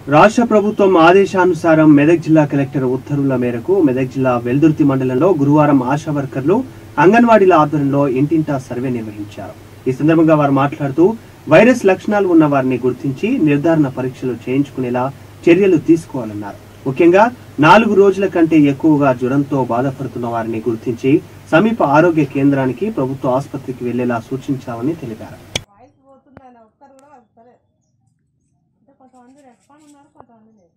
రాష్ట్ర ప్రభుత్వం ఆదేశానుసారం మెదక్ జిల్లా కలెక్టర్ ఉత్తర్వుల మేరకు మెదక్ జిల్లా వెల్దుర్తి మండలంలో గురువారం ఆశా వర్కర్లు అంగన్వాడీల ఆధ్వర్యంలో ఇంటింటా సర్వే నిర్వహించారు ఈ సందర్భంగా వారు మాట్లాడుతూ వైరస్ లక్షణాలు ఉన్న వారిని గుర్తించి నిర్ధారణ పరీక్షలు చేయించుకునేలా చర్యలు తీసుకోవాలన్నారు ముఖ్యంగా నాలుగు రోజుల కంటే ఎక్కువగా జ్వరంతో బాధపడుతున్న వారిని గుర్తించి సమీప ఆరోగ్య కేంద్రానికి ప్రభుత్వ ఆసుపత్రికి వెళ్లేలా సూచించామని తెలిపారు వాయిస్ పోతుందని ఒక్కరు కూడా వస్తలే అంటే కొంతమంది రెస్పాండ్ ఉన్నారు కొంతమంది లేదు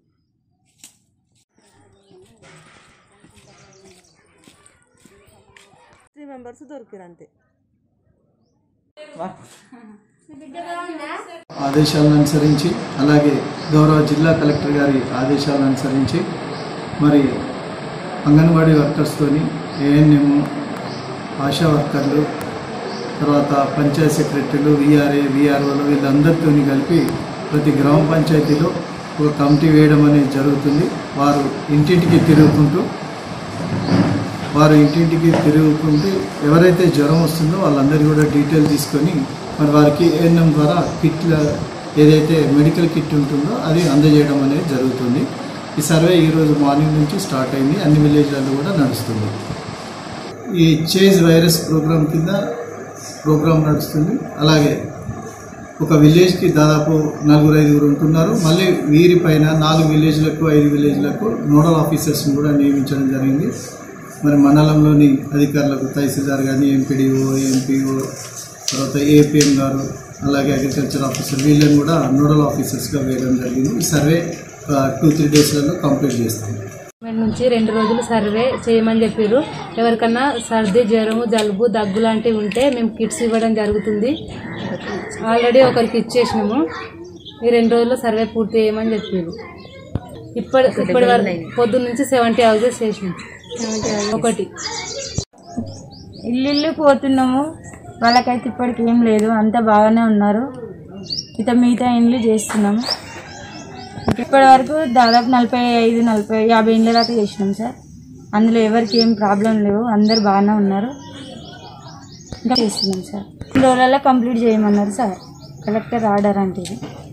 త్రీ మెంబర్స్ దొరికారు అంతే ఆదేశాలను అనుసరించి అలాగే గౌరవ జిల్లా కలెక్టర్ గారి ఆదేశాలను అనుసరించి మరి అంగన్వాడీ వర్కర్స్తోని ఏఎన్ఎం ఆశా వర్కర్లు తర్వాత పంచాయత్ సెక్రటరీలు విఆర్ఏ విఆర్ఓలు వీళ్ళందరితో కలిపి ప్రతి గ్రామ పంచాయతీలో ఒక కమిటీ వేయడం అనేది జరుగుతుంది వారు ఇంటింటికి తిరుగుకుంటూ వారు ఇంటింటికి తిరుగుకుంటూ ఎవరైతే జ్వరం వస్తుందో వాళ్ళందరికీ కూడా డీటెయిల్ తీసుకొని మరి వారికి ఏఎన్ఎం ద్వారా కిట్ల ఏదైతే మెడికల్ కిట్ ఉంటుందో అది అందజేయడం అనేది జరుగుతుంది ఈ సర్వే ఈరోజు మార్నింగ్ నుంచి స్టార్ట్ అయింది అన్ని విలేజ్లలో కూడా నడుస్తుంది ఈ చేజ్ వైరస్ ప్రోగ్రామ్ కింద ప్రోగ్రామ్ నడుస్తుంది అలాగే ఒక విలేజ్కి దాదాపు నలుగురు ఐదుగురు ఉంటున్నారు మళ్ళీ వీరిపైన నాలుగు విలేజ్లకు ఐదు విలేజ్లకు నోడల్ ఆఫీసర్స్ని కూడా నియమించడం జరిగింది మరి మండలంలోని అధికారులకు తహసీల్దార్ కానీ ఎంపీడీఓ ఎంపీఓ తర్వాత ఏపీఎం గారు అలాగే అగ్రికల్చర్ ఆఫీసర్ వీళ్ళని కూడా నోడల్ ఆఫీసర్స్గా వేయడం జరిగింది ఈ సర్వే టూ త్రీ డేస్లలో కంప్లీట్ చేస్తాం గవర్నమెంట్ నుంచి రెండు రోజులు సర్వే చేయమని చెప్పారు ఎవరికన్నా సర్ది జ్వరము జలుబు దగ్గు లాంటివి ఉంటే మేము కిట్స్ ఇవ్వడం జరుగుతుంది ఆల్రెడీ ఒకరికి ఇచ్చేసినాము ఈ రెండు రోజుల్లో సర్వే పూర్తి చేయమని చెప్పారు ఇప్పటి ఇప్పటి వరకు పొద్దున్న నుంచి సెవెంటీ హౌజెస్ చేసినాం ఒకటి ఇల్లు ఇల్లు పోతున్నాము వాళ్ళకైతే ఇప్పటికి ఏం లేదు అంతా బాగానే ఉన్నారు ఇక మిగతా ఇండ్లు చేస్తున్నాము ఇప్పటి వరకు దాదాపు నలభై ఐదు నలభై యాభై ఇండ్ల దాకా చేసినాం సార్ అందులో ఎవరికి ఏం ప్రాబ్లం లేవు అందరు బాగానే ఉన్నారు ఇంకా చేస్తున్నాం సార్ రెండు రోజులలో కంప్లీట్ చేయమన్నారు సార్ కలెక్టర్ ఆర్డర్ అంటే ఇది